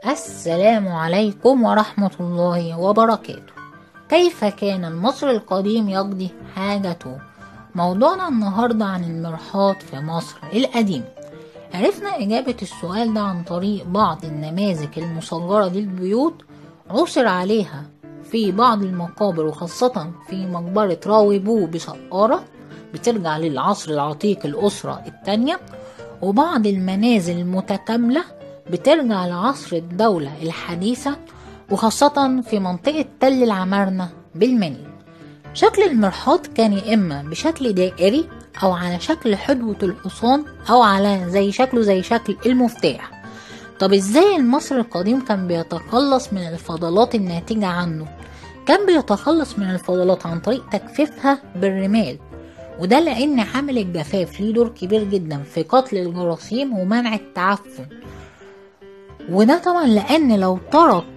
السلام عليكم ورحمة الله وبركاته كيف كان المصري القديم يقضي حاجته موضوعنا النهاردة عن المرحاض في مصر القديم عرفنا إجابة السؤال ده عن طريق بعض النماذج المصغرة للبيوت عثر عليها في بعض المقابر وخاصة في مقبرة راوي بو بسقارة بترجع للعصر العتيق الأسرة التانية وبعض المنازل المتكاملة بترجع لعصر الدولة الحديثة وخاصة في منطقة تل العمارنة بالمنيل شكل المرحاض كان يا إما بشكل دائري أو على شكل حدوة الحصان أو على زي شكله زي شكل المفتاح طب ازاي المصري القديم كان بيتخلص من الفضلات الناتجة عنه كان بيتخلص من الفضلات عن طريق تجفيفها بالرمال وده لأن حمل الجفاف ليه دور كبير جدا في قتل الجراثيم ومنع التعفن وده طبعا لأن لو ترك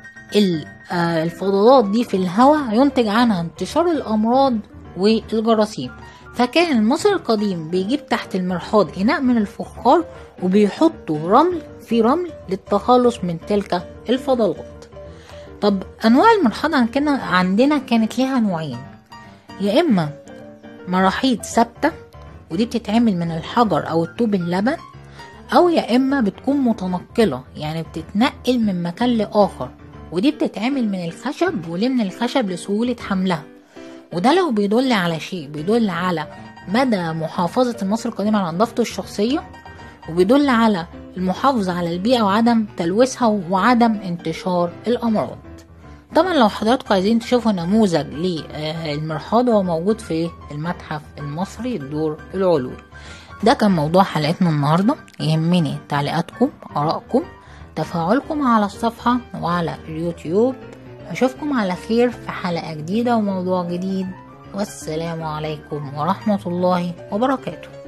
الفضلات دي في الهواء ينتج عنها انتشار الأمراض والجراثيم فكان المصري القديم بيجيب تحت المرحاض إناء من الفخار وبيحطوا رمل في رمل للتخلص من تلك الفضلات طب أنواع المرحاض عندنا عندنا كانت ليها نوعين يا إما مراحيض ثابتة ودي بتتعمل من الحجر أو الطوب اللبن أو يا إما بتكون متنقلة يعني بتتنقل من مكان لآخر ودي بتتعمل من الخشب ولمن الخشب لسهولة حملها وده لو بيدل على شيء بيدل على مدى محافظة المصري القديم على نظافته الشخصية وبيدل على المحافظة على البيئة وعدم تلويثها وعدم انتشار الأمراض طبعا لو حضراتكم عايزين تشوفوا نموذج للمرحاض هو موجود في المتحف المصري الدور العلوي ده كان موضوع حلقتنا النهاردة يهمني تعليقاتكم آرائكم تفاعلكم على الصفحة وعلى اليوتيوب أشوفكم على خير في حلقة جديدة وموضوع جديد والسلام عليكم ورحمة الله وبركاته